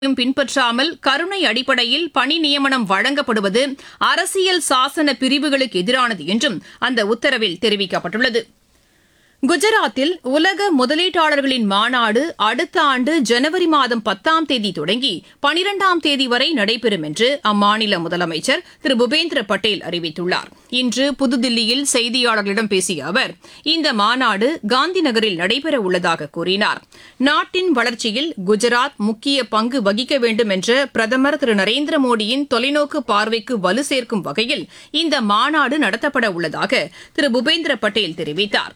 யும் பின்பற்றாமல் கருணை அடிப்படையில் பணி நியமனம் வழங்கப்படுவது அரசியல் சாசன பிரிவுகளுக்கு எதிரானது என்றும் அந்த உத்தரவில் தெரிவிக்கப்பட்டுள்ளது குஜராத்தில் உலக முதலீட்டாளர்களின் மாநாடு அடுத்த ஆண்டு ஜனவரி மாதம் பத்தாம் தேதி தொடங்கி பனிரெண்டாம் தேதி வரை நடைபெறும் என்று அம்மாநில முதலமைச்சர் திரு பூபேந்திர பட்டேல் அறிவித்துள்ளார் இன்று புதுதில்லியில் செய்தியாளர்களிடம் பேசிய அவர் இந்த மாநாடு காந்தி நகரில் நடைபெற உள்ளதாக கூறினார் நாட்டின் வளர்ச்சியில் குஜராத் முக்கிய பங்கு வகிக்க வேண்டும் என்ற பிரதமர் திரு நரேந்திர மோடியின் தொலைநோக்கு பார்வைக்கு வலு சேர்க்கும் வகையில் இந்த மாநாடு நடத்தப்பட உள்ளதாக திரு பூபேந்திர பட்டேல் தெரிவித்தாா்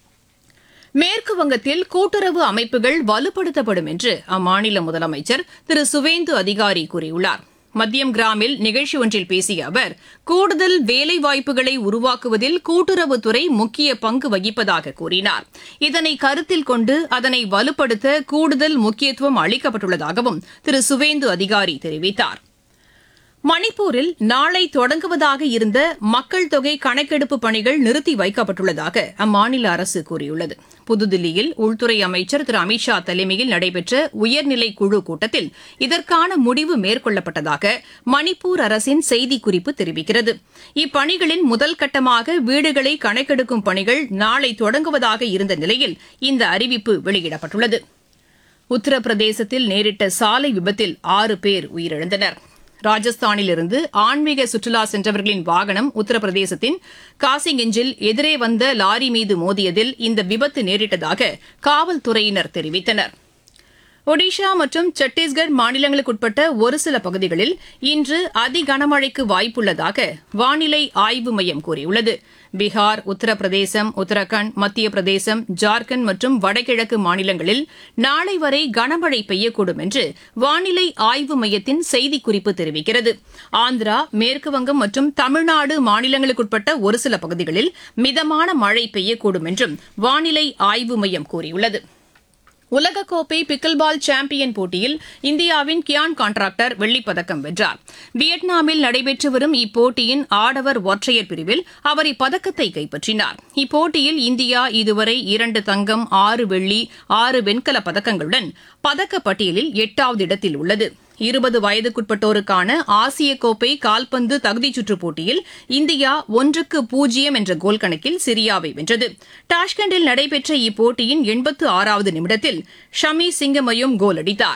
மேற்கு வங்கத்தில் கூட்டுறவு அமைப்புகள் வலுப்படுத்தப்படும் என்று அம்மாநில முதலமைச்சர் திரு சுவேந்து அதிகாரி கூறியுள்ளார் மத்தியம் கிராமில் நிகழ்ச்சி ஒன்றில் பேசிய அவர் கூடுதல் வேலைவாய்ப்புகளை உருவாக்குவதில் கூட்டுறவுத்துறை முக்கிய பங்கு வகிப்பதாக கூறினார் இதனை கருத்தில் கொண்டு அதனை வலுப்படுத்த கூடுதல் முக்கியத்துவம் அளிக்கப்பட்டுள்ளதாகவும் திரு சுவேந்து அதிகாரி தெரிவித்தாா் மணிப்பூரில் நாளை தொடங்குவதாக இருந்த மக்கள் தொகை கணக்கெடுப்பு பணிகள் நிறுத்தி வைக்கப்பட்டுள்ளதாக அம்மாநில அரசு கூறியுள்ளது புதுதில்லியில் உள்துறை அமைச்சர் திரு அமித்ஷா தலைமையில் நடைபெற்ற உயர்நிலை குழு கூட்டத்தில் இதற்கான முடிவு மேற்கொள்ளப்பட்டதாக மணிப்பூர் அரசின் செய்திக்குறிப்பு தெரிவிக்கிறது இப்பணிகளின் முதல் கட்டமாக வீடுகளை கணக்கெடுக்கும் பணிகள் நாளை தொடங்குவதாக இருந்த நிலையில் இந்த அறிவிப்பு வெளியிடப்பட்டுள்ளது உத்தரப்பிரதேசத்தில் நேரிட்ட சாலை விபத்தில் ஆறு பேர் உயிரிழந்தனா் ராஜஸ்தானிலிருந்து ஆன்மீக சுற்றுலா சென்றவர்களின் வாகனம் உத்தரப்பிரதேசத்தின் காசிகெஞ்சில் எதிரே வந்த லாரி மீது மோதியதில் இந்த விபத்து நேரிட்டதாக காவல்துறையினர் தெரிவித்தனர் ஒடிஷா மற்றும் சத்தீஸ்கர் மாநிலங்களுக்குட்பட்ட ஒரு சில பகுதிகளில் இன்று அதி கனமழைக்கு வாய்ப்புள்ளதாக வானிலை ஆய்வு மையம் கூறியுள்ளது பீகார் உத்தரப்பிரதேசம் உத்தரகாண்ட் மத்திய பிரதேசம் ஜார்க்கண்ட் மற்றும் வடகிழக்கு மாநிலங்களில் நாளை வரை கனமழை பெய்யக்கூடும் என்று வானிலை ஆய்வு மையத்தின் செய்திக்குறிப்பு தெரிவிக்கிறது ஆந்திரா மேற்குவங்கம் மற்றும் தமிழ்நாடு மாநிலங்களுக்குட்பட்ட ஒரு சில பகுதிகளில் மிதமான மழை பெய்யக்கூடும் என்றும் வானிலை ஆய்வு மையம் கூறியுள்ளது உலகக்கோப்பை பிக்கில்பால் சாம்பியன் போட்டியில் இந்தியாவின் கியான் கான்ட்ராக்டர் வெள்ளிப்பதக்கம் வென்றார் வியட்நாமில் நடைபெற்று வரும் இப்போட்டியின் ஆடவர் ஒற்றையர் பிரிவில் அவர் இப்பதக்கத்தை கைப்பற்றினார் இப்போட்டியில் இந்தியா இதுவரை இரண்டு தங்கம் ஆறு வெள்ளி ஆறு வெண்கலப் பதக்கங்களுடன் பதக்கப்பட்டியலில் எட்டாவது இடத்தில் உள்ளது இருபது வயதுக்குட்பட்டோருக்கான ஆசிய கோப்பை கால்பந்து தகுதிச் சுற்றுப் போட்டியில் இந்தியா ஒன்றுக்கு பூஜ்ஜியம் என்ற கோல் கணக்கில் சிரியாவை வென்றது டாஷ்கண்டில் நடைபெற்ற இப்போட்டியின் எண்பத்து ஆறாவது நிமிடத்தில் ஷமி சிங்கமையும் கோல் அடித்தார்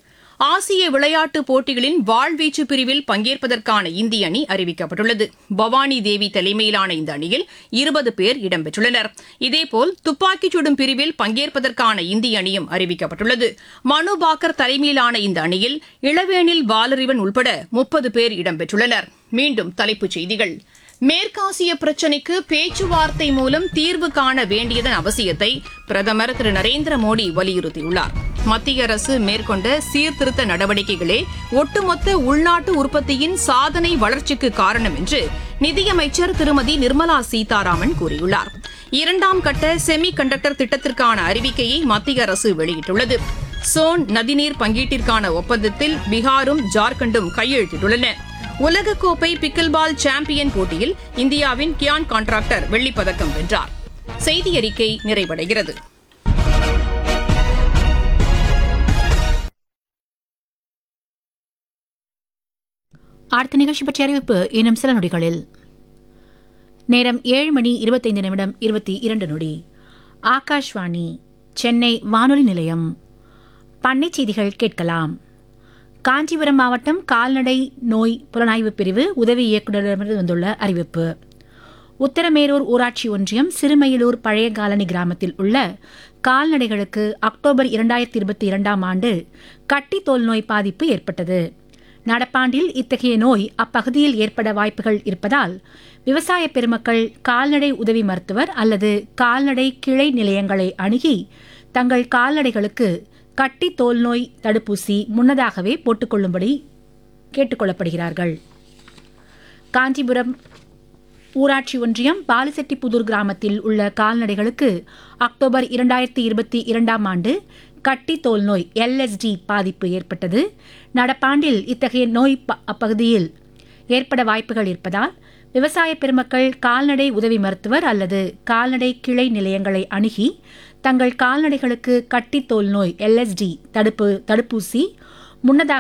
ஆசிய விளையாட்டுப் போட்டிகளின் வாழ்வீச்சு பிரிவில் பங்கேற்பதற்கான இந்திய அணி அறிவிக்கப்பட்டுள்ளது பவானி தேவி தலைமையிலான இந்த அணியில் இருபது பேர் இடம்பெற்றுள்ளனர் இதேபோல் துப்பாக்கிச் சுடும் பிரிவில் பங்கேற்பதற்கான இந்திய அணியும் அறிவிக்கப்பட்டுள்ளது மனு பாக்கர் தலைமையிலான இந்த அணியில் இளவேனில் வாலறிவன் உள்பட முப்பது பேர் இடம்பெற்றுள்ளனர் மீண்டும் தலைப்புச் செய்திகள் மேற்காசிய பிரச்சினைக்கு பேச்சுவார்த்தை மூலம் தீர்வு காண வேண்டியதன் அவசியத்தை பிரதமர் திரு நரேந்திர மோடி வலியுறுத்தியுள்ளார் மத்திய அரசு மேற்கொண்ட சீர்திருத்த நடவடிக்கைகளே ஒட்டுமொத்த உள்நாட்டு உற்பத்தியின் சாதனை வளர்ச்சிக்கு காரணம் என்று நிதியமைச்சர் திருமதி நிர்மலா சீதாராமன் கூறியுள்ளார் இரண்டாம் கட்ட செமி கண்டக்டர் திட்டத்திற்கான அறிவிக்கையை மத்திய அரசு வெளியிட்டுள்ளது சோன் நதிநீர் பங்கீட்டிற்கான ஒப்பந்தத்தில் பீகாரும் ஜார்க்கண்டும் கையெழுத்திட்டுள்ளன உலகக்கோப்பை பிக்கில்பால் சாம்பியன் போட்டியில் இந்தியாவின் கியான் கான்ட்ராக்டர் வெள்ளிப்பதக்கம் வென்றார் செய்தி அறிக்கை நிறைவடைகிறது அடுத்த நிகழ்ச்சி பற்றிய அறிவிப்பு இன்னும் சில நொடிகளில் நேரம் ஏழு மணி இருபத்தைந்து நிமிடம் இருபத்தி இரண்டு நொடி ஆகாஷ்வாணி சென்னை வானொலி நிலையம் பண்ணை செய்திகள் கேட்கலாம் காஞ்சிபுரம் மாவட்டம் கால்நடை நோய் புலனாய்வு பிரிவு உதவி இயக்குநரிடமிருந்து வந்துள்ள அறிவிப்பு உத்தரமேரூர் ஊராட்சி ஒன்றியம் சிறுமயிலூர் பழைய காலனி கிராமத்தில் உள்ள கால்நடைகளுக்கு அக்டோபர் இரண்டாயிரத்தி இருபத்தி இரண்டாம் ஆண்டு கட்டி தோல் நோய் பாதிப்பு ஏற்பட்டது நடப்பாண்டில் இத்தகைய நோய் அப்பகுதியில் ஏற்பட வாய்ப்புகள் இருப்பதால் விவசாய பெருமக்கள் கால்நடை உதவி மருத்துவர் அல்லது கால்நடை கிளை நிலையங்களை அணுகி தங்கள் கால்நடைகளுக்கு கட்டி தோல் நோய் தடுப்பூசி முன்னதாகவே போட்டுக்கொள்ளும்படி கேட்டுக்கொள்ளப்படுகிறார்கள் காஞ்சிபுரம் ஊராட்சி ஒன்றியம் பாலிசெட்டிப்புதூர் கிராமத்தில் உள்ள கால்நடைகளுக்கு அக்டோபர் இரண்டாயிரத்தி இருபத்தி இரண்டாம் ஆண்டு கட்டி தோல் நோய் எல்எஸ்டி பாதிப்பு ஏற்பட்டது நடப்பாண்டில் இத்தகைய நோய் அப்பகுதியில் ஏற்பட வாய்ப்புகள் இருப்பதால் விவசாய பெருமக்கள் கால்நடை உதவி மருத்துவர் அல்லது கால்நடை கிளை நிலையங்களை அணுகி தங்கள் கால்நடைகளுக்கு கட்டித்தோல் நோய் எல்எஸ்டி தடுப்பு தடுப்பூசி முன்னதாக